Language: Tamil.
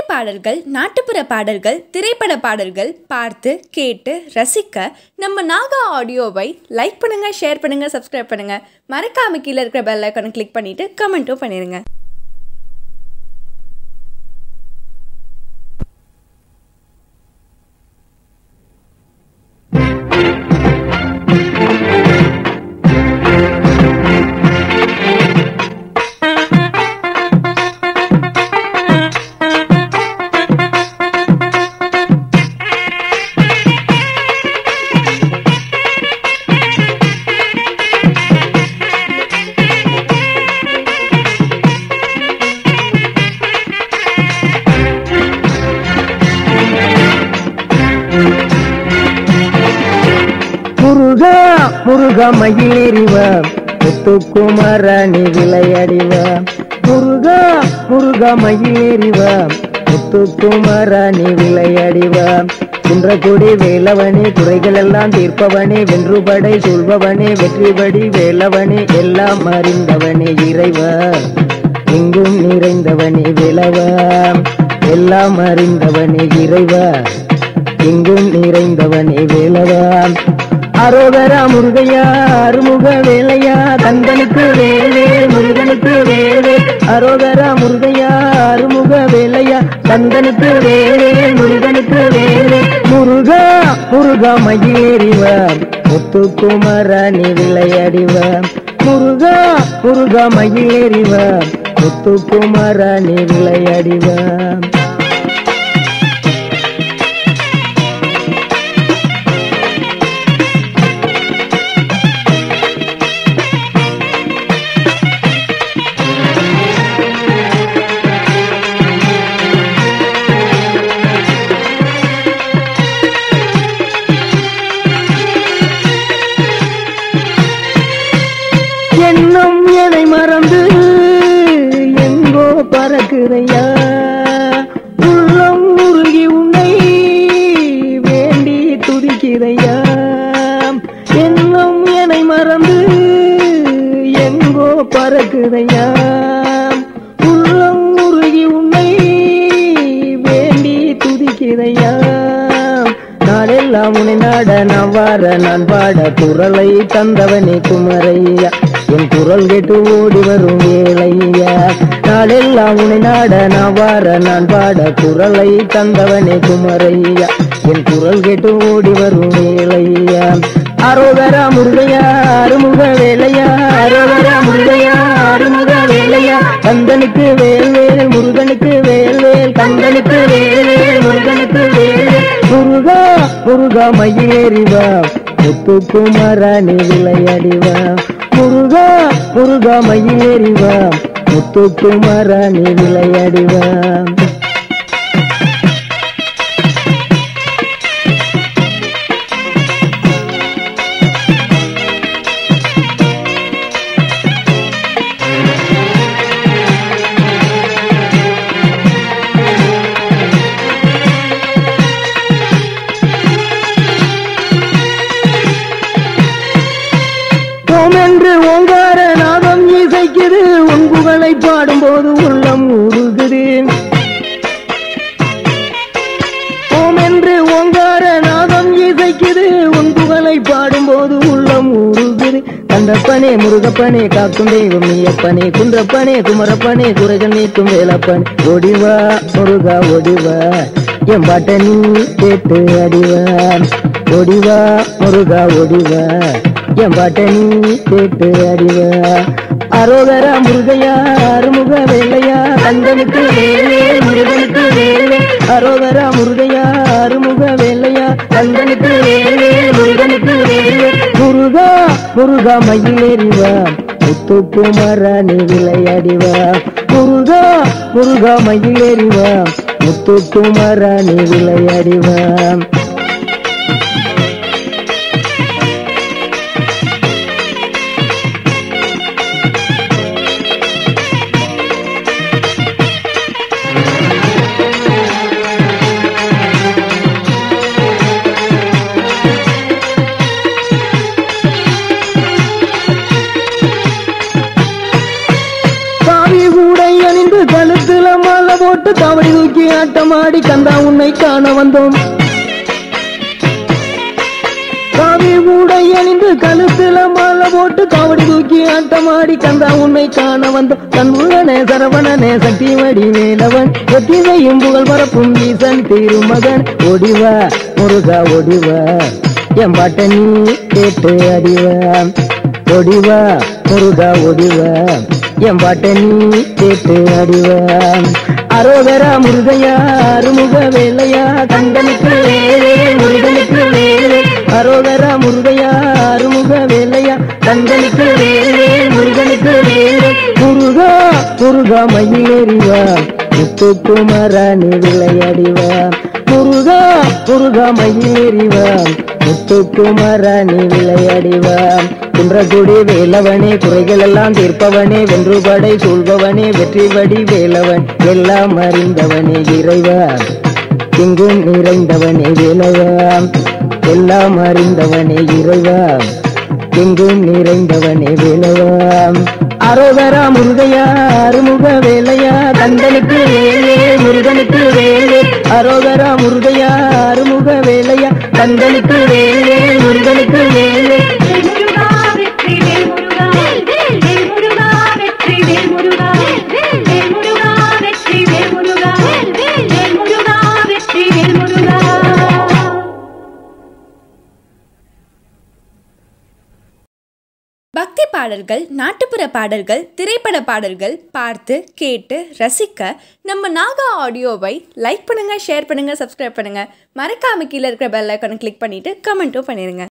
பாடல்கள் நாட்டுப்புற பாடல்கள் திரைப்பட பாடல்கள் பார்த்து கேட்டு ரசிக்க நம்ம நாகா ஆடியோவை லைக் பண்ணுங்க ஷேர் பண்ணுங்க சப்ஸ்கிரைப் பண்ணுங்க மறக்காம கீழே இருக்கிற பெல் ஐக்கானை கிளிக் பண்ணிட்டு கமெண்ட்டும் பண்ணிருங்க முருகா முருக மயிலேறிவ முத்துக்குமரணி விளையாடிவ முருகா முருக மயிலேறிவ முத்துக்குமரணி விளையாடிவ குன்றக்குடி வேலவனே குறைகள் எல்லாம் தீர்ப்பவனே வென்றுபடை சொல்பவனே வெற்றிபடி வேலவனே எல்லாம் அறிந்தவனே இறைவா எங்கும் நிறைந்தவனே விளவா எல்லாம் அறிந்தவனே இறைவா எங்கும் நிறைந்தவனே வேலவா அரோகரா முருகையா அருமுக வேலையா தந்தனுக்கு வேலே முருகனுக்கு வேலே அரோகரா முருகையா அருமுக வேலையா தந்தனுக்கு வேலே முருகனுக்கு வேலே முருகா முருகா மயிலேறிவ முத்துக்குமரணி விளையாடிவ முருகா முருகா மயிலேறிவ முத்துக்குமரணி விளையாடிவ என்னும் எனை மறந்து எங்கோ பறக்குதையா உள்ளம் உருகி உன்னை வேண்டி துடிக்கிறையா என்னும் எனை மறந்து எங்கோ பறக்குதையா உள்ளம் உருகி உன்னை வேண்டி துதிக்கிறையா நாளெல்லாம் உன்னை நாட நான் வார நான் பாட குரலை தந்தவனே குமரையா என் குரல் கேட்டு ஓடி வரும் வேலையா நாளெல்லாம் உன்னை நாட நான் வார நான் பாட குரலை தந்தவனே குமரையா என் குரல் கேட்டு ஓடி வரும் வேலையா அரோகரா முருகையா அருமுக வேலையா அரோகரா முருகையா அருமுக வேலையா கந்தனுக்கு வேல் வேல் முருகனுக்கு வேல் வேல் கந்தனுக்கு வேல் வேல் முருகனுக்கு வேல் வேல் முருகா முருகா மயிலேறிவா முத்துக்குமரணி விளையாடிவா முருகா முருகா மயிலேறிவா முத்துக்குமரணி விளையாடிவா ஓம் என்று ஓங்கார நாதம் இசைக்குது உன் புகழை பாடும்போது உள்ளம் உருகுது ஓம் என்று ஓங்கார நாதம் இசைக்குது உன் புகழை பாடும்போது உள்ளம் உருகுது கந்தப்பனே முருகப்பனே காக்கும் தெய்வம் நீயப்பனே குன்றப்பனே குமரப்பனே குறைகள் நீக்கும் வேலப்பன் ஒடிவா முருகா ஒடிவா என் பாட்ட நீ கேட்டு அடிவா ஒடிவா முருகா ஒடிவா என் பாட்ட நீ கேட்டு அடிவா அரோகரா முருகையா அருமுக வேலையா தந்தனுக்கு வேலே முருகனுக்கு வேலே அரோகரா முருகையா அருமுக வேலையா தந்தனுக்கு வேலே முருகனுக்கு வேலே முருகா முருகா மயிலேறிவா முத்துக்குமரணி விளையாடிவா முருகா முருகா மயிலேறிவா முத்துக்குமரணி விளையாடிவா காவி கூடை அணிந்து கழுத்துல மாலை போட்டு தவடி தூக்கி தூக்கி ஆட்டமாடி கந்தா உன்னை காண வந்தோம் காவி ஊடை அணிந்து கழுத்துல மாலை போட்டு காவடி தூக்கி ஆட்டமாடி கந்தா உன்னை காண வந்தோம் கண்முகனே சரவணனே சக்தி வடி மேலவன் எத்தினையும் புகழ் பரப்பும் ஈசன் திருமகன் ஒடிவா முருகா ஒடிவா என் பாட்ட நீ கேட்டு அறிவா ஒடிவா முருகா ஒடிவா என் பாட்ட நீ கேட்டு அறிவா அரோகரா முருகையா அருமுக வேலையா கண்டனுக்கு வேலே முருகனுக்கு வேலே அரோகரா முருகையா அருமுக வேலையா கண்டனுக்கு வேலே முருகனுக்கு வேலே முருகா முருகா மயிலேறிவா முத்துக்குமாரா நீ விளையாடிவா முருகா முருகா மயிலேறிவா முத்துக்குமாரா நீ விளையாடிவா குன்றக்குடி வேலவனே குறைகள் எல்லாம் தீர்ப்பவனே வென்றுபடை சூழ்பவனே வெற்றி வடி வேலவன் எல்லாம் அறிந்தவனே இறைவா எங்கும் நிறைந்தவனே வேலவா எல்லாம் அறிந்தவனே இறைவா எங்கும் நிறைந்தவனே வேலவா அரோகரா முருகையா அருமுக வேலையா கந்தனுக்கு வேலே முருகனுக்கு வேலே அரோகரா முருகையா அருமுக வேலையா கந்தனுக்கு வேலே முருகனுக்கு வேலே முருகா வெற்றி வேல் முருகா வேல் வேல் முருகா வெற்றி வேல் முருகா வேல் வேல் முருகா வெற்றி வேல் முருகா வேல் வேல் முருகா வெற்றி வேல் முருகா பக்தி பாடல்கள் நாட்டுப்புற பாடல்கள் திரைப்பட பாடல்கள் பார்த்து கேட்டு ரசிக்க நம்ம நாகா ஆடியோவை லைக் பண்ணுங்க ஷேர் பண்ணுங்க சப்ஸ்கிரைப் பண்ணுங்க மறக்காம கீழே இருக்கிற பெல் ஐக்கானை கிளிக் பண்ணிட்டு கமெண்ட்டும் பண்ணிருங்க